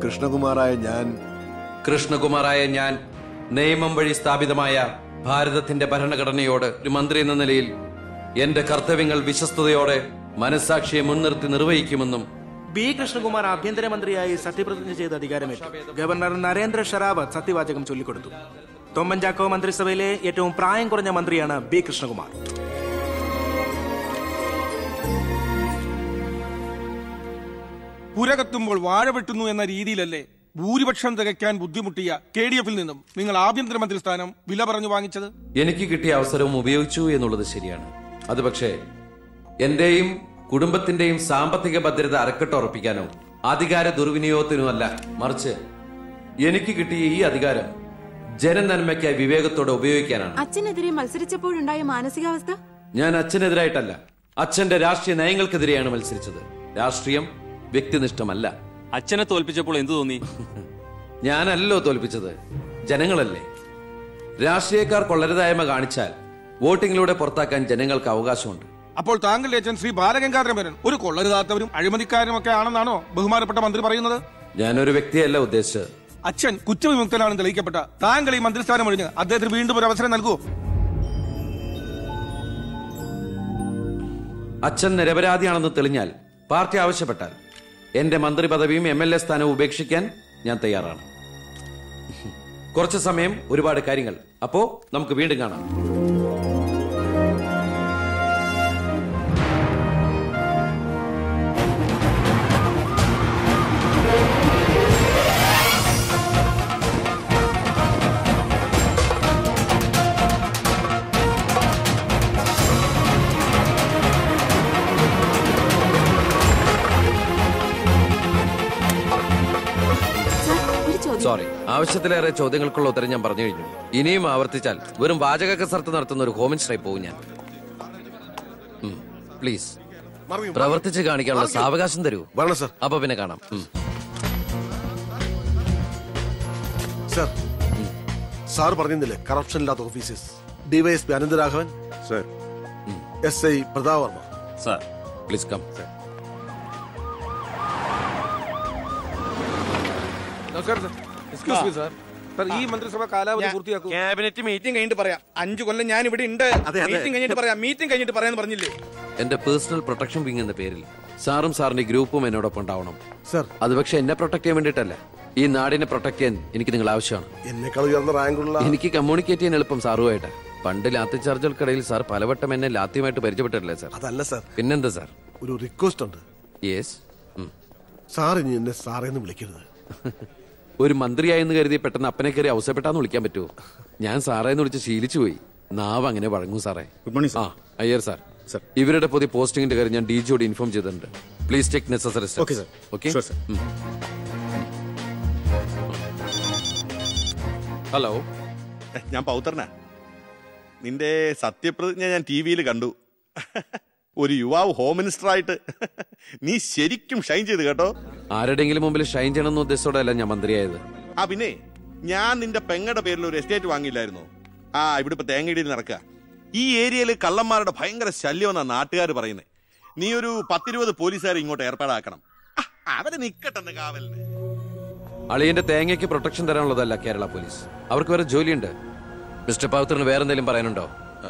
കൃഷ്ണകുമാറായ ഞാൻ കൃഷ്ണകുമാറായ ഞാൻ നിയമം വഴി സ്ഥാപിതമായ ഭാരതത്തിന്റെ ഭരണഘടനയോട് ഒരു മന്ത്രി എന്ന നിലയിൽ എന്റെ കർത്തവ്യങ്ങൾ വിശ്വസ്തയോടെ മനസാക്ഷിയെ മുൻനിർത്തി നിർവഹിക്കുമെന്നും ബി കൃഷ്ണകുമാർ ആഭ്യന്തരമന്ത്രിയായി സത്യപ്രതിജ്ഞ ചെയ്ത് അധികാരമേറ്റു ഗവർണർ നരേന്ദ്ര ഷെറാവത്ത് സത്യവാചകം ചൊല്ലിക്കൊടുത്തു തൊമ്മൻ ചാക്കോ മന്ത്രിസഭയിലെ ഏറ്റവും പ്രായം കുറഞ്ഞ മന്ത്രിയാണ് ബി കൃഷ്ണകുമാർ പുരകത്തുമ്പോൾ വാഴ വെട്ടുന്നു എന്ന രീതിയിലല്ലേ ഭൂരിപക്ഷം തികയ്ക്കാൻ ബുദ്ധിമുട്ടിയ കെ ഡി എഫിൽ നിന്നും നിങ്ങൾ ആഭ്യന്തരമന്ത്രി സ്ഥാനം വില പറഞ്ഞു വാങ്ങിച്ചത് എനിക്ക് കിട്ടിയ അവസരവും ഉപയോഗിച്ചു എന്നുള്ളത് ശരിയാണ് അത് പക്ഷേ എന്റെയും കുടുംബത്തിന്റെയും സാമ്പത്തിക ഭദ്രത അരക്കെട്ട് ഉറപ്പിക്കാനോ അധികാര ദുർവിനിയോഗത്തിനോ അല്ല മറിച്ച് എനിക്ക് കിട്ടിയ ഈ അധികാരം ജനനന്മയ്ക്കായി വിവേകത്തോടെ ഉപയോഗിക്കാനാണ് അച്ഛനെതിരെ മത്സരിച്ചപ്പോഴുണ്ടായ മാനസികാവസ്ഥ ഞാൻ അച്ഛനെതിരായിട്ടല്ല അച്ഛന്റെ രാഷ്ട്രീയ നയങ്ങൾക്കെതിരെയാണ് മത്സരിച്ചത് രാഷ്ട്രീയം വ്യക്തിനിഷ്ഠമല്ല അച്ഛനെ തോൽപ്പിച്ചപ്പോൾ എന്തു തോന്നി ഞാനല്ലോ തോൽപ്പിച്ചത് ജനങ്ങളല്ലേ രാഷ്ട്രീയക്കാർ കൊള്ളരുതായ്മ കാണിച്ചാൽ വോട്ടിങ്ങിലൂടെ പുറത്താക്കാൻ ജനങ്ങൾക്ക് അവകാശമുണ്ട് അപ്പോൾ താങ്കളുടെ അച്ഛൻ ശ്രീ ബാലഗംഗാധരമേനൻ ഒരു കൊള്ളരുതാത്തവരും അഴിമതിക്കാരും ഒക്കെ ആണെന്നാണോ ബഹുമാനപ്പെട്ട മന്ത്രി പറയുന്നത് ഞാനൊരു വ്യക്തിയല്ല ഉദ്ദേശിച്ചത് അച്ഛൻ കുറ്റവിമുക്തനാണെന്ന് തെളിയിക്കപ്പെട്ട താങ്കൾ ഈ മന്ത്രിസ്ഥാനം ഒഴിഞ്ഞ് അദ്ദേഹത്തിന് വീണ്ടും ഒരു അവസരം നൽകുമോ അച്ഛൻ നിരപരാധിയാണെന്ന് തെളിഞ്ഞാൽ പാർട്ടി ആവശ്യപ്പെട്ടാൽ എന്റെ മന്ത്രി പദവിയും എം എൽ എ സ്ഥാനവും ഉപേക്ഷിക്കാൻ ഞാൻ തയ്യാറാണ് കുറച്ച് സമയം ഒരുപാട് കാര്യങ്ങൾ അപ്പോ നമുക്ക് വീണ്ടും കാണാം സാർ ഒരു ചോദ്യം സോറി ആവശ്യത്തിലേറെ ചോദ്യങ്ങൾക്കുള്ള ഉത്തരം ഞാൻ പറഞ്ഞു കഴിഞ്ഞു ഇനിയും ആവർത്തിച്ചാൽ വെറും വാചക കസർത്ത് നടത്തുന്ന ഒരു ഹോമിൻ സ്ട്രൈ പോകും ഞാൻ പ്ലീസ് പ്രവർത്തിച്ച് കാണിക്കാനുള്ള സാവകാശം തരൂ വരണം സർ അപ്പൊ പിന്നെ കാണാം ഉം. സർ സാർ പറഞ്ഞിരുന്നില്ലേ കറപ്ഷൻ ഇല്ലാത്ത officers DYSP Anantharaghavan sir S I Prathap Varma sir please come നമസ്കാരം sir excuse me sir sir ഈ മന്ത്രിസഭ കാലാവധി പൂർത്തിയാക്കൂ ക്യാബിനറ്റ് മീറ്റിംഗ് കഴിഞ്ഞിട്ട് പറയാം അഞ്ചു കൊല്ലം ഞാൻ ഇവിടെ ഉണ്ട് മീറ്റിംഗ് കഴിഞ്ഞിട്ട് പറയാം മീറ്റിംഗ് കഴിഞ്ഞിട്ട് പറയാന്ന് പറഞ്ഞില്ലേ എന്റെ പേഴ്സണൽ പ്രൊട്ടക്ഷൻ വിങ് എന്ന പേരിൽ സാറും സാറിന്റെ ഗ്രൂപ്പും എന്നോടൊപ്പം ഉണ്ടാവണം സർ അത് പക്ഷെ എന്നെ പ്രൊട്ടക്ട് ചെയ്യാൻ വേണ്ടിയിട്ടല്ല ഈ നാടിനെ പ്രൊട്ടക്ട് ചെയ്യാൻ എനിക്ക് നിങ്ങൾ ആവശ്യമാണ് എന്നെക്കാൾ ഉയർന്ന റാങ്കുള്ള എനിക്ക് കമ്മ്യൂണിക്കേറ്റ് ചെയ്യാൻ എളുപ്പം സാറുമായിട്ട് പണ്ട് ലാത്തി ചാർജുകൾക്കിടയിൽ സാർ പലവട്ടം എന്നെ ലാത്തിയുമായിട്ട് പരിചയപ്പെട്ടിട്ടില്ലേ സാർ അതല്ല സർ പിന്നെന്താ സാർ ഒരു റിക്വസ്റ്റ് ഉണ്ട് യെസ് സാർ ഇനി എന്നെ സാറേന്ന് വിളിക്കരുത് ഒരു മന്ത്രിയായെന്ന് കരുതി പെട്ടെന്ന് അപ്പനെ കയറി അവസരപ്പെട്ടാന്ന് വിളിക്കാൻ പറ്റുമോ ഞാൻ സാറേന്ന് വിളിച്ച് ശീലിച്ചു പോയി നാവ് അങ്ങനെ വഴങ്ങും സാറേ ഗുഡ് മോർണിംഗ് ആ അയ്യർ സാർ സർ. ഇവരുടെ പുതിയ പോസ്റ്റിംഗിന്റെ കാര്യം ഞാൻ ഡി ജിയോട് ഇൻഫോം ചെയ്തിട്ടുണ്ട് please take necessary Okay, sir. Okay Sure, sir. Hello ഞാൻ പൗത്രനാ നിന്റെ സത്യപ്രതിജ്ഞ ഞാൻ ടി വിയിൽ കണ്ടു ഒരു യുവാവ് ഹോം മിനിസ്റ്റർ ആയിട്ട് നീ ശരിക്കും ഷൈൻ ചെയ്ത് കേട്ടോ ആരുടെയെങ്കിലും മുമ്പിൽ ഷൈൻ ചെയ്യണമെന്ന ഉദ്ദേശത്തോടെ അല്ല ഞാൻ മന്ത്രിയായത് ആ പിന്നെ ഞാൻ നിന്റെ പെങ്ങടെ പേരിൽ ഒരു എസ്റ്റേറ്റ് വാങ്ങിയില്ലായിരുന്നോ ആ ഇവിടെ ഇപ്പൊ തേങ്ങയിടിയിൽ നടക്കുക ഈ ഏരിയയിൽ കള്ളന്മാരുടെ ഭയങ്കര ശല്യമെന്നാ നാട്ടുകാർ പറയുന്നത് നീ ഒരു പത്തിരുപത് പോലീസുകാരെ ഇങ്ങോട്ട് ഏർപ്പാടാക്കണം ആ, അവര് നിക്കട്ടെന്ന് കാവലിന് അളിയന്റെ തേങ്ങയ്ക്ക് പ്രൊട്ടക്ഷൻ തരാനുള്ളതല്ല കേരള പോലീസ് അവർക്ക് വേറെ ജോലിയുണ്ട് മിസ്റ്റർ പവിത്രന് വേറെ എന്തെങ്കിലും പറയാനുണ്ടോ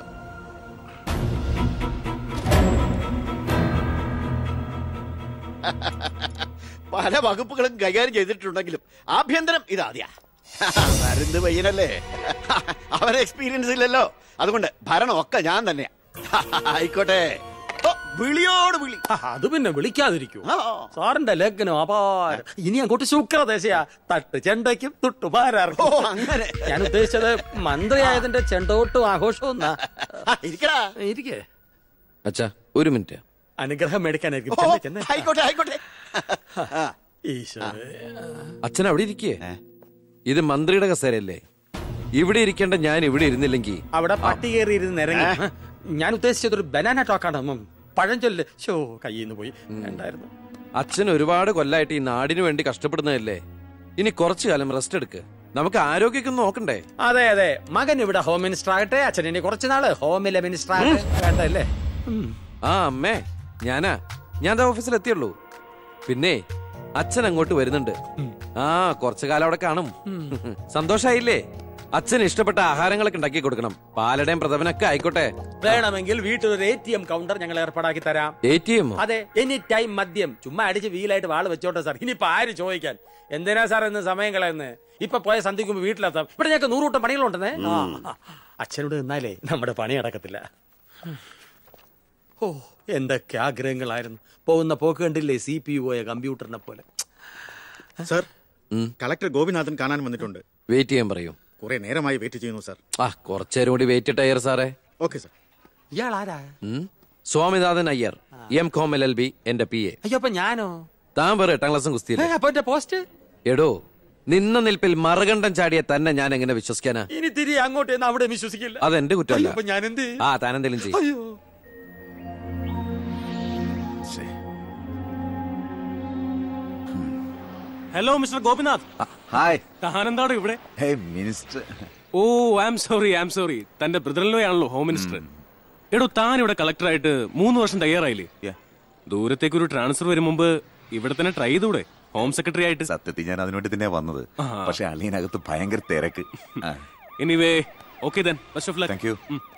പല വകുപ്പുകളും കൈകാര്യം ചെയ്തിട്ടുണ്ടെങ്കിലും ആഭ്യന്തരം ഇതാദ്യാ മരുന്ന് പയ്യനല്ലേ അവരെ എക്സ്പീരിയൻസ് ഇല്ലല്ലോ അതുകൊണ്ട് ഭരണമൊക്കെ ഞാൻ തന്നെയാ ആയിക്കോട്ടെ ഓ, വിളിയോട് വിളി അത് പിന്നെ വിളിക്കാതിരിക്കൂ ആ. സാറിന്റെ ലഗ്നം അപാരം ഇനി അങ്ങോട്ട് ശുക്രദേശയാ തട്ട് ചെണ്ടയ്ക്കും ഓ തുട്ടുപാരാർക്കും അങ്ങനെ ഞാൻ ഉദ്ദേശിച്ചത് മന്ത്രിയായതിന്റെ ചെണ്ടോട്ടും ആഘോഷവും എന്നാ. ആ, ഇരിക്കടാ ഇരിക്കേ അച്ഛാ ഒരു മിനിറ്റ് അനുഗ്രഹം മേടിക്കാനായിരിക്കും ഓ, ചെന്ന് ചെന്ന്. ആയിക്കോട്ടെ ആയിക്കോട്ടെ ആ, ഈശോയെ. അച്ഛൻ അവിടെ ഇരിക്കേ ഇത് മന്ത്രിയുടെ കസേരയല്ലേ ഇവിടെ ഇരിക്കേണ്ട ഞാൻ ഇവിടെ ഇരുന്നില്ലെങ്കിൽ അവിടെ പട്ടി കയറി ഇരുന്ന് ഇറങ്ങി ഞാൻ ഉദ്ദേശിച്ചത് ഒരു ബനാന ടോക്കാണ് ഉം. പഴഞ്ചൊല്ല് ഷോ കയ്യിൽ നിന്ന് പോയി ഉണ്ടായിരുന്നു അച്ഛൻ ഒരുപാട് കൊല്ലായിട്ട് ഈ നാടിനു വേണ്ടി കഷ്ടപ്പെടുന്നതല്ലേ ഇനി കുറച്ചു കാലം റെസ്റ്റ് എടുക്ക് നമുക്ക് ആരോഗ്യമൊക്കെ ഒന്ന് നോക്കണ്ടേ അതെ അതെ മകൻ ഇവിടെ ഹോം മിനിസ്റ്റർ ആകട്ടെ അച്ഛൻ ഇനി കുറച്ച് നാള് ഹോമിലെ മിനിസ്റ്റർ ആകട്ടെ വേണ്ടല്ലേ ഉം. ആ അമ്മേ ഞാനാ ഞാൻ ദാ ഓഫീസിൽ എത്തിയുള്ളൂ പിന്നെ അച്ഛൻ അങ്ങോട്ട് വരുന്നുണ്ട് ആ കുറച്ചു കാലം അവിടെ കാണും സന്തോഷായില്ലേ അച്ഛൻ ഇഷ്ടപ്പെട്ട ആഹാരങ്ങളൊക്കെ ഉണ്ടാക്കി കൊടുക്കണം പാലടയും പ്രഥമനൊക്കെ ആയിക്കോട്ടെ വേണമെങ്കിൽ വീട്ടിൽ ഒരു എ ടി എം കൗണ്ടർ ഞങ്ങൾ ഏർപ്പാടാക്കി തരാം എ ടി എം അതെ എനി ടൈം മദ്യം ചുമ്മാ അടിച്ച് വീലായിട്ട് വാള് വെച്ചോട്ടെ സാർ ഇനിയിപ്പോ ആര് ചോദിക്കാൻ എന്തിനാ സാർ ഇന്ന് സമയം കളയുന്നത് ഇപ്പൊ പോയ സന്ധിക്കുമ്പോ വീട്ടിലെത്താം ഇവിടെ ഞങ്ങൾക്ക് നൂറുകൂട്ടം പണികളുണ്ടെന്നേ ആ, അച്ഛനോട് നിന്നാലേ നമ്മുടെ പണി നടക്കത്തില്ല ഓ എന്തൊക്കെ ആഗ്രഹങ്ങളായിരുന്നു പോകുന്ന പോക്ക് കണ്ടില്ലേ സി പി യു പോയ കമ്പ്യൂട്ടറിനെ പോലെ സർ കളക്ടർ ഗോപിനാഥൻ കാണാൻ വന്നിട്ടുണ്ട് വെയിറ്റ് ചെയ്യാൻ പറയൂ കുറെ നേരമായി വെയിറ്റ് ചെയ്യുന്നു സർ ആ കുറച്ചേരം കൂടി വെയിറ്റ് ടയർ സാറേ ഓക്കെ സർ ഇയാൾ ആരാ ഉം. Swaminathan Iyer M Com L L B എന്റെ പി എ അയ്യോ അപ്പൊ ഞാനോ താൻ വേറെ എട്ടാം ക്ലാസ്സും കുസ്തിയില്ല ഏ, അപ്പൊ എന്റെ പോസ്റ്റ് എടോ നിന്ന നിൽപ്പിൽ മറുകണ്ഠം ചാടിയ തന്നെ ഞാൻ എങ്ങനെ വിശ്വസിക്കാനാ ഇനി തിരികെ അങ്ങോട്ട് ചെന്ന് അവിടെ വിശ്വസിക്കില്ല അതെന്റെ കുറ്റമല്ല അയ്യോ, അപ്പൊ ഞാൻ എന്ത് ചെയ്യും? ആ താൻ എന്തെങ്കിലും ചെയ്യും അയ്യോ ഹലോ മിസ്റ്റർ ഗോപിനാഥ് ഹായ് താനെന്താണ് ഇവിടെ hey minister oh I am sorry I am sorry തന്റെ ബ്രദറിലോ ഹോം മിനിസ്റ്റർ എടോ താൻ ഇവിടെ കളക്ടറായിട്ട് മൂന്ന് വർഷം തയ്യാറായില്ലേ ദൂരത്തേക്ക് ഒരു ട്രാൻസ്ഫർ വരും മുമ്പ് ഇവിടെ തന്നെ ട്രൈ ചെയ്തൂടെ ഹോം സെക്രട്ടറി ആയിട്ട് സത്യത്തിൽ ഞാൻ അതിനുവേണ്ടി തന്നെ വന്നത് ആ. പക്ഷെ അളിയനകത്ത് ഭയങ്കര തിരക്ക് anyway okay then best of luck thank you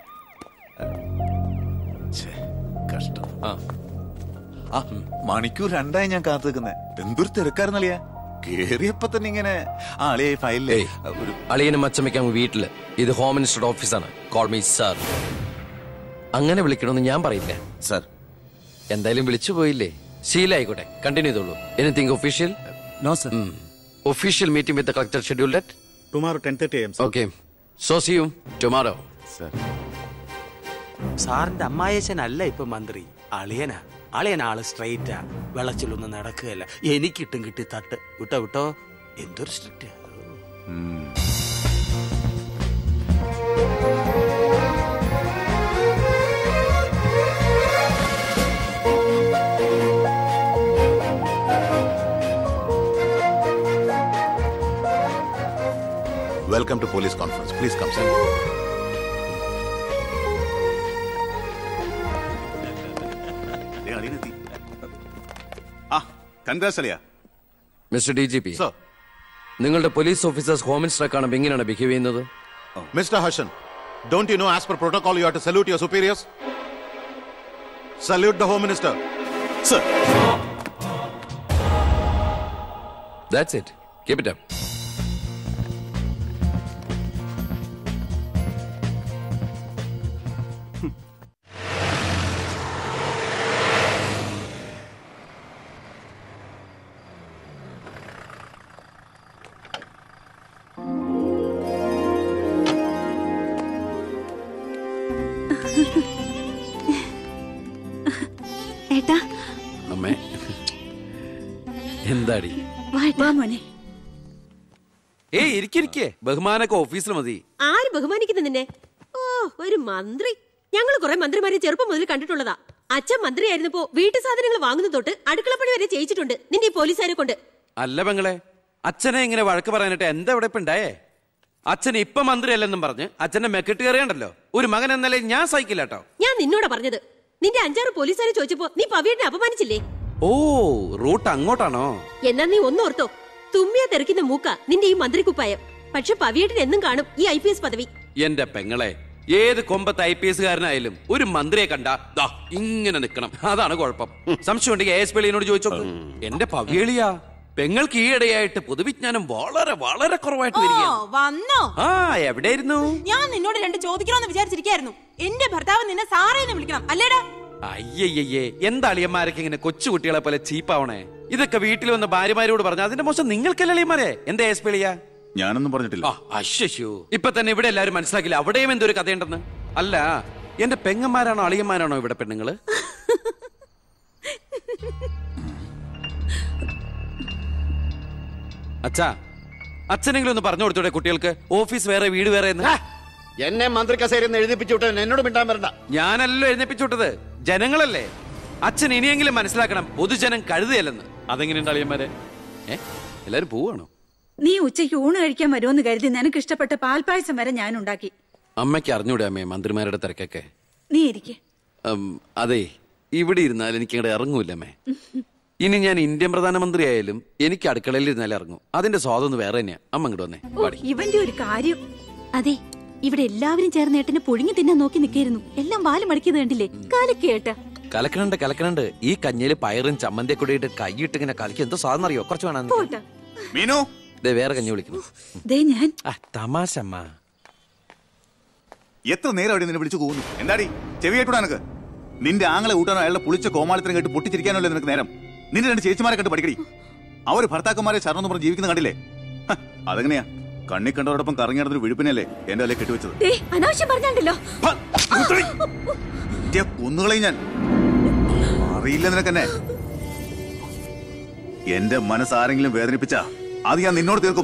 കഷ്ടം ആ ആ മണിക്കൂർ രണ്ടായി ഞാൻ കാത്തു നിൽക്കുന്നത് എന്തൊരു തിരക്കായിരുന്നളിയാ കേറിയപ്പോ തന്നെ ഇങ്ങനെ ആ അളിയെ ഫയലിലേ ഒരു അളിയനും അച്ചമ്മയ്ക്കും വീട്ടില് ഇത് ഹോം മിനിസ്റ്ററുടെ ഓഫീസാണ് കോൾ മീ സാർ അങ്ങനെ വിളിക്കണമെന്ന് ഞാൻ പറയില്ല സാർ എന്തായാലും വിളിച്ചു പോയില്ലേ ശീലായിക്കോട്ടെ കണ്ടിന്യൂ ചെയ്തോളൂ anything official no sir official meeting with collector schedule date tomorrow ten thirty M okay so see you tomorrow sir സാറിന്റെ അമ്മായച്ചനല്ല ഇപ്പൊ മന്ത്രി അളിയനാ അളിയൻ ആള് സ്ട്രൈറ്റാ വെളച്ചിലൊന്നും നടക്കുകയല്ല എനിക്കിട്ടും കിട്ടി തട്ട് വിട്ടോ വിട്ടോ എന്തൊരു strict welcome to police conference please come sir ആ കൺഗ്രാസ് അളിയ mister D G P sir നിങ്ങളുടെ പോലീസ് ഓഫീസേഴ്സ് ഹോം മിനിസ്റ്ററെ കാണുമ്പോൾ എങ്ങനെയാണ് ബിഹേവ് ചെയ്യുന്നത് Mr. Harshan, don't you know as per protocol you have to salute your superiors? Salute the Home Minister. Sir. That's it keep it up ഏട്ടാ അമ്മേ എന്താടി വാ മോനെ ഏയ് ഇരിക്കിരിക്കേ ബഹുമാനൊക്കെ ഓഫീസിൽ മതി ആര് ബഹുമാനിക്കുന്നു നിന്നെ ഓ ഒരു മന്ത്രി ഞങ്ങൾ കുറെ മന്ത്രിമാരെ ചെറുപ്പം മുതൽ കണ്ടിട്ടുള്ളതാ അച്ഛൻ മന്ത്രിയായിരുന്നപ്പോ വീട്ടു സാധനങ്ങൾ വാങ്ങുന്നത് തൊട്ട് അടുക്കളപ്പണി വരെ ചെയ്യിച്ചിട്ടുണ്ട് നിന്റെ ഈ പോലീസുകാരെ കൊണ്ട് അല്ല പെങ്ങളെ അച്ഛനെ ഇങ്ങനെ വഴക്ക് പറയാനായിട്ട് എന്താ ഇവിടെ ഇപ്പൊ ഉണ്ടായേ അച്ഛൻ ഇപ്പൊ മന്ത്രിയല്ലെന്നും പറഞ്ഞ് അച്ഛന്റെ മെക്കിട്ട് കയറിയണ്ടല്ലോ ഒരു മകൻ എന്നല്ലേ ഞാൻ സഹിക്കില്ല കേട്ടോ ഞാൻ നിന്നോടാ പറഞ്ഞത് നിന്റെ അഞ്ചാറ് പോലീസുകാരെ ചോദിച്ചപ്പോ നീ പവിയനെ അപമാനിച്ചില്ലേ ഓ റൂട്ട് അങ്ങോട്ടാണോ എന്നാ നീ ഒന്നോർത്തോ തുമ്മിയ തെറിക്കുന്ന മൂക്ക നിന്റെ ഈ മന്ത്രിക്കുപ്പായം പക്ഷെ പവിയേട്ടൻ എന്നും കാണും ഈ ഐ പി എസ് പദവി എന്റെ പെങ്ങളെ ഏത് കൊമ്പത്ത് ഐ പി എസ് കാരനായാലും ഒരു മന്ത്രിയെ കണ്ട ദാ ഇങ്ങനെ നിക്കണം അതാണ് കുഴപ്പം സംശയം ഉണ്ടെങ്കിൽ എ എസ് പിളിയോട് ചോദിച്ചോക്ക് എന്റെ പവിയളിയാ പെങ്ങൾക്ക് ഈയിടെയായിട്ട് പൊതുവിജ്ഞാനം വളരെ വളരെ കുറവായിട്ട് വരികയാണ് വന്നോ ആ എവിടെയായിരുന്നു ഞാൻ നിന്നോട് രണ്ട് ചോദിക്കണമെന്ന് വിചാരിച്ചിരിക്കായിരുന്നു എന്റെ ഭർത്താവ് നിന്നെ സാറേന്ന് വിളിക്കണം അല്ലേടാ അയ്യയ്യേ എന്താ അളിയന്മാരൊക്കെ ഇങ്ങനെ കൊച്ചു കുട്ടികളെ പോലെ ചീപ്പാവണേ ഇതൊക്കെ വീട്ടിൽ വന്ന ഭാര്യമാരോട് പറഞ്ഞ അതിന്റെ മോശം നിങ്ങൾക്കല്ലേ അളിയന്മാരെ എന്താ എസ് പിളിയാ ഞാനൊന്നും പറഞ്ഞിട്ടില്ല അശ്ശോ ഇപ്പൊ തന്നെ ഇവിടെ എല്ലാവരും മനസ്സിലാക്കില്ല അവിടെയും എന്തൊരു കഥയുണ്ടെന്ന് അല്ല എന്റെ പെങ്ങന്മാരാണോ അളിയന്മാരാണോ ഇവിടെ പെണ്ണുങ്ങള് അച്ഛാ അച്ഛനെങ്കിലും ഒന്ന് പറഞ്ഞു കൊടുത്തൂടെ കുട്ടികൾക്ക് ഓഫീസ് വേറെ വീട് വേറെ എന്ന് എന്നെ മന്ത്രി കസേരന്ന് എഴുതിപ്പിച്ചു വിട്ടവൻ എന്നോട് മിണ്ടാൻ വരണ്ട ഞാനല്ലോ എഴുന്നേപ്പിച്ചു വിട്ടത് ജനങ്ങളല്ലേ അച്ഛൻ ഇനിയെങ്കിലും മനസ്സിലാക്കണം പൊതുജനം കഴുതയല്ലെന്ന് അതെങ്ങനെയുണ്ട് അളിയന്മാരെ ഏ എല്ലാരും പോവാണോ നീ ഉച്ചയ്ക്ക് ഊണ് കഴിക്കാൻ വരുമെന്ന് കരുതി നിനക്ക് ഇഷ്ടപ്പെട്ട പാൽപ്പായസം വരെ ഞാൻ ഉണ്ടാക്കി അമ്മയ്ക്ക് അറിഞ്ഞൂടെ അമ്മേ മന്ത്രിമാരുടെ തിരക്കൊക്കെ നീ ഇരിക്കെ ഉം, അതെ ഇവിടെ ഇരുന്നാൽ എനിക്ക് ഇങ്ങോട്ട് ഇറങ്ങൂല അമ്മേ ഇനി ഞാൻ ഇന്ത്യൻ പ്രധാനമന്ത്രി ആയാലും എനിക്ക് അടുക്കളയിൽ ഇരുന്നാലേ ഇറങ്ങും അതിന്റെ സ്വാദം ഒന്ന് വേറെ തന്നെയാ അമ്മ ഇങ്ങോട്ട് വന്നേ ഓ, പാടി ഇവന്റെ ഒരു കാര്യം അതെ ഇവിടെ എല്ലാവരും ചേർന്ന് ഏട്ടനെ പുഴുങ്ങി തിന്നാൻ നോക്കി നിൽക്കായിരുന്നു എല്ലാം വാല് മടക്കിയത് കണ്ടില്ലേ കാലക്കേട്ട കലക്കണുണ്ട് കലക്കണുണ്ട് ഈ കഞ്ഞിയില് പയറും ചമ്മന്തിയെ കൂടി ഇട്ട് കൈയിട്ട് ഇങ്ങനെ കലക്കി എന്തോ സാധനം അറിയോ കുറച്ച് വേണം പോട്ടെ മീനു ദേ വേറെ കഞ്ഞി വിളിക്കുന്നു ദേ ഞാൻ ആ തമാശ അമ്മ എത്ര നേരം അവിടെ നിന്നെ വിളിച്ചു പോകുന്നു എന്താടി ചെവി കേട്ടൂടാ നിനക്ക് നിന്റെ ആങ്ങളെ കൂട്ടാനോ അയാളുടെ പുളിച്ച കോമാളിത്തരം കേട്ട് പൊട്ടിച്ചിരിക്കാനല്ലേ നിനക്ക് നേരം നിന്റെ രണ്ട് ചേച്ചിമാരെ കണ്ട് പഠിക്കടി അവര് ഭർത്താക്കന്മാരെ ശരണം പറഞ്ഞ് ജീവിക്കുന്ന കണ്ടില്ലേ ഹ, അതെങ്ങനെയാ കണ്ണി കണ്ടവരോടൊപ്പം കറങ്ങി നടന്നൊരു വിഴുപ്പിനല്ലേ എന്റെ അല്ലേ കെട്ടിവെച്ചത് ദേ അനാവശ്യം പറഞ്ഞാണ്ടല്ലോ ഇന്റെ കൊന്നുകളയും ഞാൻ അറിയില്ല നിനക്കെന്നെ എന്റെ മനസ്സ് ആരെങ്കിലും വേദനിപ്പിച്ച അത് ഞാൻ നിന്നോട് തീർക്കും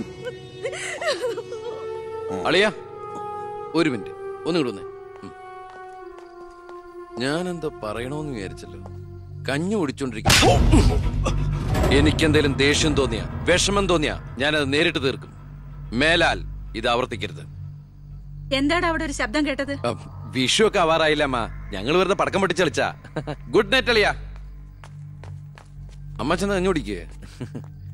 അളിയ ഒരു മിനിറ്റ് ഒന്നും വന്നേ ഞാൻ എന്താ പറയണോന്ന് വിചാരിച്ചല്ലോ കഞ്ഞി കുടിച്ചോണ്ടിരിക്കും എനിക്കെന്തേലും ദേഷ്യം തോന്നിയ വിഷമം തോന്നിയ ഞാനത് നേരിട്ട് തീർക്കും മേലാൽ ഇത് ആവർത്തിക്കരുത് എന്താടാ അവിടെ ഒരു ശബ്ദം കേട്ടത് അം, വിഷു ഒക്കെ ആവാറായില്ല അമ്മ ഞങ്ങൾ വെറുതെ പടക്കം പൊട്ടിച്ച് കളിച്ചാ ഗുഡ് നൈറ്റ് അളിയ അമ്മ ചെന്ന് കഞ്ഞി കുടിക്കേ